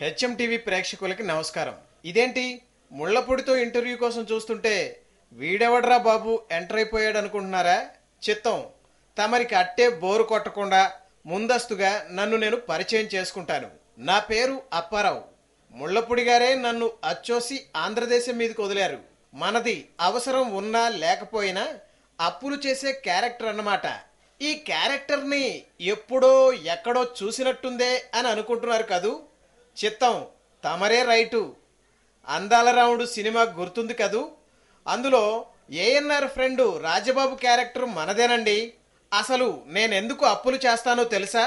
HM TV ప్రేక్షకులకి నమస్కారం ఇదేంటి ముళ్ళపొడితో ఇంటర్వ్యూ కోసం చూస్తుంటే వీడెవడ్రా బాబు ఎంటర్ అయిపోయాడు అనుకుంటున్నారా చిత్తం తమరికి అట్టే బోరు కొట్టకుండా ముందస్తుగా నన్ను నేను పరిచయం చేసుకుంటాను నా పేరు అప్పారావు ముళ్ళపొడి గారే నన్ను అచ్చోసి ఆంధ్రదేశం మీదకి వదిలారు మనది అవసరం ఉన్నా లేకపోయినా అప్పులు చేసే క్యారెక్టర్ అన్నమాట ఈ క్యారెక్టర్ని ఎప్పుడో ఎక్కడో చూసినట్టుందే అని అనుకుంటున్నారు కదూ చిత్తం తమరే రైటు అందాల రాముడు సినిమా గుర్తుంది కదూ అందులో ఏఎన్ఆర్ ఫ్రెండ్ రాజబాబు క్యారెక్టర్ మనదేనండి అసలు నేనెందుకు అప్పులు చేస్తానో తెలుసా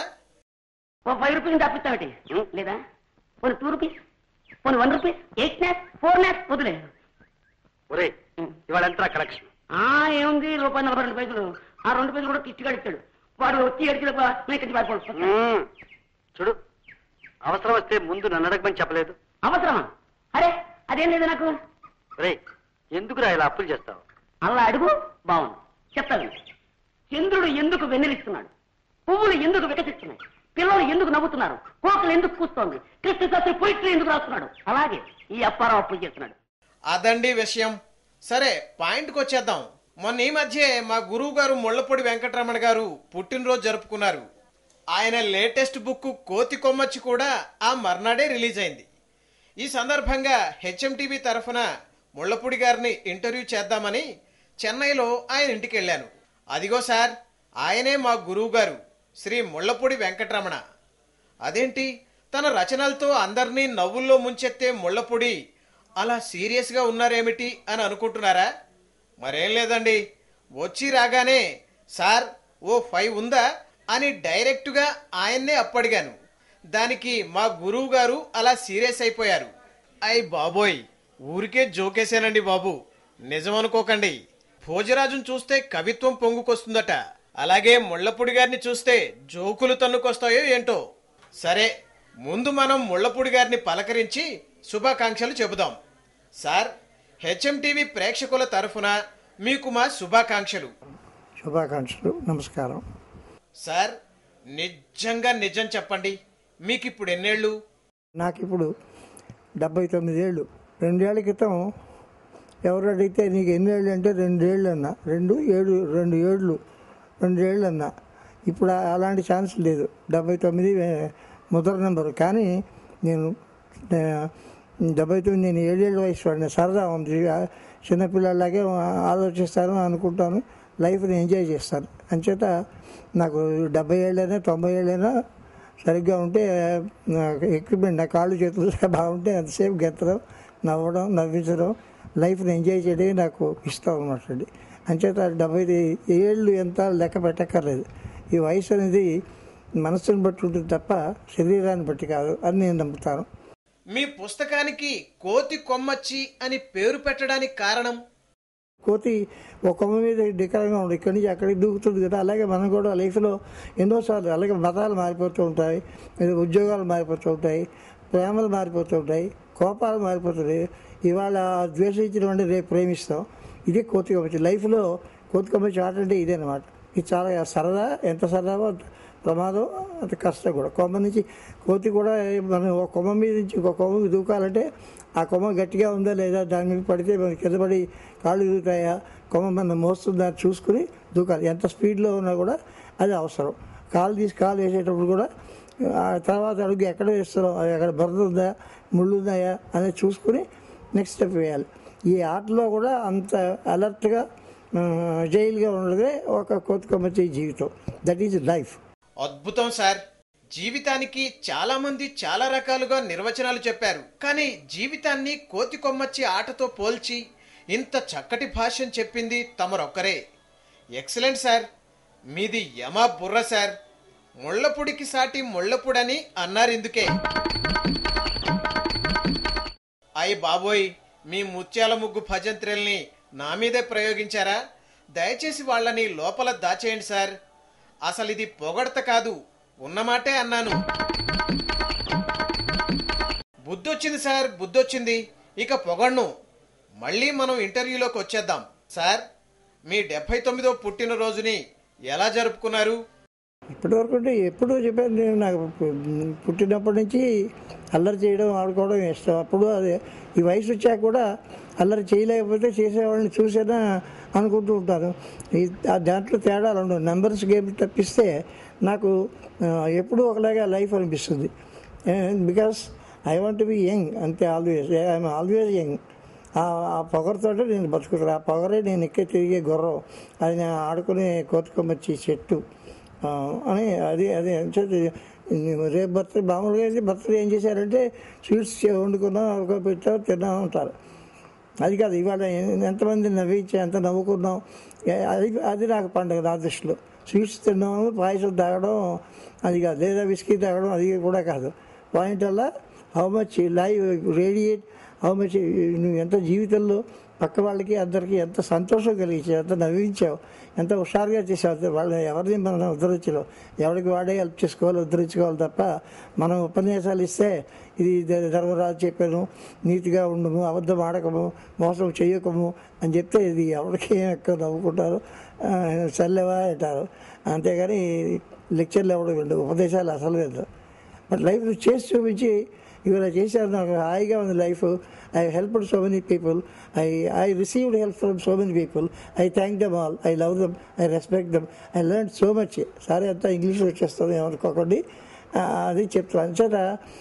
ఓ ఫైవ్ రూపీస్ తప్పిస్తామటి లేదా పోనీ టూ రూపీస్ పోనీ one rupees eight maths four maths వదిలే ఒరే ఇవాళ ఎంత కలెక్షన్ ఆ ఏముంది రూపాయి నలభై రెండు పైసలు ఆ రెండు పైసలు కూడా కిచ్చి ఇచ్చాడు వాడు వచ్చి ఎడికి నేను పారిపోడు చూడు అవసరం వస్తే ముందు నన్ను అడగమని చెప్పలేదు అవసరమా అరే అదేం లేదు నాకు ఒరే ఎందుకురా ఇలా అప్పులు చేస్తావు అలా అడుగు బాగుంది చెప్తాను చంద్రుడు ఎందుకు వెన్నెలిస్తున్నాడు పువ్వులు ఎందుకు వికసిస్తున్నాయి పిల్లలు ఎందుకు నవ్వుతున్నారు కోకలు ఎందుకు కూస్తోంది కృష్ణశాస్త్రి పొయిట్రీ ఎందుకు రాస్తున్నాడు అలాగే ఈ అప్పారావు అప్పులు చేస్తున్నాడు అదండి విషయం సరే పాయింట్కి వచ్చేద్దాం మొన్న ఈ మధ్య మా గురువు గారు ముళ్ళపొడి వెంకటరమణ గారు పుట్టినరోజు జరుపుకున్నారు ఆయన లేటెస్ట్ బుక్ కోతి కొమ్మచ్చి కూడా ఆ మర్నాడే రిలీజ్ అయింది ఈ సందర్భంగా హెచ్ఎం టీవీ తరఫున ముళ్ళపొడి గారిని ఇంటర్వ్యూ చేద్దామని చెన్నైలో ఆయన ఇంటికి వెళ్ళాను అదిగో సార్ ఆయనే మా గురువు గారు శ్రీ ముళ్ళపొడి వెంకటరమణ అదేంటి తన రచనలతో అందరినీ నవ్వుల్లో ముంచెత్తే ముళ్ళపొడి అలా సీరియస్గా ఉన్నారేమిటి అని అనుకుంటున్నారా మరేం లేదండి వచ్చి రాగానే సార్ ఓ ఫైవ్ ఉందా అని డైరెక్టుగా ఆయన్నే అప్పడిగాను దానికి మా గురువు గారు అలా సీరియస్ అయిపోయారు అయ్ బాబోయ్ ఊరికే జోకేశానండి బాబు నిజం అనుకోకండి భోజరాజును చూస్తే కవిత్వం పొంగుకొస్తుందట అలాగే ముళ్ళపూడి గారిని చూస్తే జోకులు తన్నుకొస్తాయో ఏంటో సరే ముందు మనం ముళ్ళపూడి గారిని పలకరించి శుభాకాంక్షలు చెబుదాం సార్ హెచ్ఎం టీవీ ప్రేక్షకుల తరఫున మీకు మా శుభాకాంక్షలు శుభాకాంక్షలు నమస్కారం సార్ నిజంగా నిజం చెప్పండి మీకు ఇప్పుడు ఎన్నేళ్ళు నాకు ఇప్పుడు డెబ్బై తొమ్మిది ఏళ్ళు రెండేళ్ల క్రితం ఎవరు అడిగితే నీకు ఎన్ని ఏళ్ళు అంటే రెండేళ్ళు అన్నా రెండు ఏడు రెండు ఏళ్ళు రెండేళ్ళు అన్నా ఇప్పుడు ఆ- అలాంటి ఛాన్స్ లేదు డెబ్బై తొమ్మిది ఏ, ముద్ర నెంబరు కానీ నేను ఏ, డెబ్బై తొమ్మిది నేను ఏడేళ్ళ వయసు వాడిని సరదా ఉంది ఆ, చిన్నపిల్లలాగే ఆలోచిస్తాను అనుకుంటాను లైఫ్ని ఎంజాయ్ చేస్తాను అంచేత నాకు డెబ్బై ఏళ్ళైనా తొంభై ఏళ్ళైనా సరిగ్గా ఉంటే ఎక్విప్మెంట్ నా కాళ్ళు చేతులు బాగుంటే అంతసేపు గెత్తడం నవ్వడం నవ్వించడం లైఫ్ని ఎంజాయ్ చేయడం నాకు ఇష్టం అనమాట అండి అంచేత డెబ్బై ఏళ్ళు ఎంత లెక్క పెట్టక్కర్లేదు ఈ వయసు అనేది మనస్సుని బట్టి ఉంటుంది తప్ప శరీరాన్ని బట్టి కాదు అని నేను నమ్ముతాను మీ పుస్తకానికి కోతి కొమ్మచ్చి అని పేరు పెట్టడానికి కారణం కోతి ఒక కొమ్మ మీద డికరంగా ఉంది ఇక్కడి నుంచి అక్కడికి దూకుతుంది కదా అలాగే మనం కూడా లైఫ్లో ఎన్నోసార్లు అలాగే మతాలు మారిపోతూ ఉంటాయి లేదా ఉద్యోగాలు మారిపోతూ ఉంటాయి ప్రేమలు మారిపోతూ ఉంటాయి కోపాలు మారిపోతున్నాయి ఇవాళ ద్వేషించడం అంటే రేపు ప్రేమిస్తాం ఇదే కోతి కొమ్మచ్చి లైఫ్లో కోతి కొమ్మచ్చి ఆట అంటే ఇదే అనమాట ఇది చాలా సరదా ఎంత సరదావో అంత ప్రమాదం అంత కష్టం కూడా కొమ్మ నుంచి కోతి కూడా మనం ఒక కొమ్మ మీద నుంచి ఇంకో కొమ్మకి దూకాలంటే ఆ కొమ్మ గట్టిగా ఉందా లేదా దాని మీద పడితే మనకి కింద పడి కాళ్ళు దూకుతాయా కొమ్మ మనం మోస్తుందా అని చూసుకుని దూకాలి ఎంత స్పీడ్లో ఉన్నా కూడా అది అవసరం కాలు తీసి కాలు వేసేటప్పుడు కూడా ఆ తర్వాత అడుగు ఎక్కడ వేస్తున్నాం అది ఎక్కడ బురద ఉందా ముళ్ళు ఉన్నాయా అనేది చూసుకుని నెక్స్ట్ స్టెప్ వేయాలి ఈ ఆటలో కూడా అంత అలర్ట్గా జైలుగా ఉన్నదే ఒక కోతి కొమ్మచ్చి జీవితం దట్ ఈజ్ లైఫ్ అద్భుతం సార్ జీవితానికి చాలా మంది చాలా రకాలుగా నిర్వచనాలు చెప్పారు కానీ జీవితాన్ని కోతి కొమ్మచ్చి ఆటతో పోల్చి ఇంత చక్కటి భాష్యం చెప్పింది తమరొక్కరే ఎక్సలెంట్ సార్ మీది యమా బుర్ర సార్ ముళ్ళపుడికి సాటి ముళ్ళపుడని అన్నారు ఇందుకే అయ్ బాబోయ్ మీ ముత్యాల ముగ్గు భజంత్రుల్ని నా మీదే ప్రయోగించారా దయచేసి వాళ్ళని లోపల దాచేయండి సార్ అసలు ఇది పొగడత కాదు ఉన్నమాటే అన్నాను బుద్ధొచ్చింది సార్ బుద్ధొచ్చింది ఇక పొగడ్ను మళ్ళీ మనం ఇంటర్వ్యూలోకి వచ్చేద్దాం సార్ మీ డెబ్బై తొమ్మిదో పుట్టినరోజుని ఎలా జరుపుకున్నారు ఇప్పటి వరకు అంటే ఎప్పుడూ చెప్పాను నేను నాకు పు- పుట్టినప్పటి నుంచి అల్లరి చేయడం ఆడుకోవడం ఇష్టం అప్పుడు అదే ఈ వయసు వచ్చాక కూడా అల్లరి చేయలేకపోతే చేసేవాళ్ళని చూసేనా అనుకుంటూ ఉంటాను ఈ ఆ దాంట్లో తేడాలు ఉండవు నెంబర్స్ గేమ్ తప్పిస్తే నాకు ఆ, ఎప్పుడూ ఒకలాగా లైఫ్ అనిపిస్తుంది because I want be young అంతే ఆల్వేస్ ఐఎమ్ ఆల్వేస్ యంగ్ ఆ ఆ పొగరుతోటే నేను బతుకుతాను ఆ పొగరే నేను ఎక్కే తిరిగే గుర్రం అది నేను ఆడుకునే కోతుకొమ్మచ్చి చెట్టు ఆ, అని అది అది అంచేది రేపు బర్త్డే మామూలుగా అయితే బర్త్డే ఏం చేశారంటే స్వీట్స్ వండుకున్నాం ఒక పెట్టాం తిన్నాం ఉంటారు అది కాదు ఇవాళ ఎ- ఎంతమంది నవ్వించి ఎంత నవ్వుకున్నాం ఏ- అది అది నాకు పండుగ నా దృష్టిలో స్వీట్స్ తిన్నాము పాయసం తాగడం అది కాదు లేదా విస్కీ తాగడం అది కూడా కాదు పాయింట్ వల్ల how much live radiate how much నువ్వు ఎంత జీవితంలో పక్క వాళ్ళకి అందరికీ ఎంత సంతోషం కలిగించావు ఎంత నవ్వించావు ఎంత హుషారుగా చేసావు వాళ్ళు ఎవరిని మనం ఉద్ధరించలేం ఎవరికి వాడే హెల్ప్ చేసుకోవాలి ఉద్ధరించుకోవాలి తప్ప మనం ఉపన్యాసాలు ఇస్తే ఇది ధ- ధర్మరాజు చెప్పాను నీతిగా ఉండము అబద్ధం ఆడకము మోసం చేయకము అని చెప్తే ఇది ఎవరికి ఎక్కువ నవ్వుకుంటారు ఆ, చల్లవా అంటారు అంతేగాని లెక్చర్లు ఎవడు విండు ఉపదేశాలు అసలు విందు బట్ లైఫ్ చేసి చూపించి ఇవాళ చేశారు నాకు హాయిగా ఉంది life I helped so many people I I received help from so many people I thank them all I love them I respect them I learn so much సరే అంతా ఇంగ్లీష్లో వచ్చేస్తుంది ఏమనుకోకండి ఆ, అది చెప్తాను అంచేత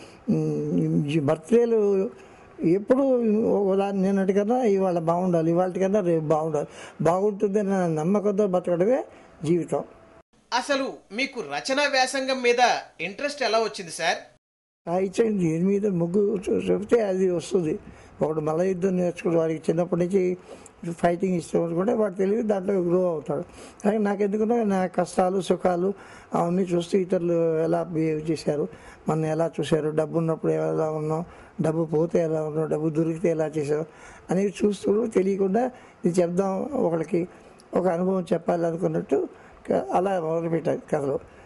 బర్త్డేలు ఎప్పుడు ఉదాహరణ నిన్నటి కన్నా ఇవాళ బాగుండాలి ఇవాళ కన్నా రేపు బాగుండాలి బాగుంటుందని నమ్మకంతో బతకడమే జీవితం అసలు మీకు రచనా వ్యాసంగం మీద ఇంట్రెస్ట్ ఎలా వచ్చింది సార్ సాహిత్యం దీని మీద ముగ్గు చూ- చెప్తే అది వస్తుంది ఒకడు మల యుద్ధం నేర్చుకుని వాడికి చిన్నప్పటి నుంచి ఫైటింగ్ ఇష్టం కూడా వాడు తెలివి దాంట్లో గ్రో అవుతాడు కానీ నాకు ఎందుకంటే నా కష్టాలు సుఖాలు అవన్నీ చూస్తూ ఇతరులు ఎలా బిహేవ్ చేశారు మన ఎలా చూశారు డబ్బు ఉన్నప్పుడు ఎలా ఉన్నాం డబ్బు పోతే ఎలా ఉన్నాం డబ్బు దొరికితే ఎలా చేశారు అనేవి చూస్తూ తెలియకుండా ఇది చెప్దాం ఒకరికి ఒక అనుభవం చెప్పాలి అనుకున్నట్టు క- అలా మొదలుపెట్టాను కథలు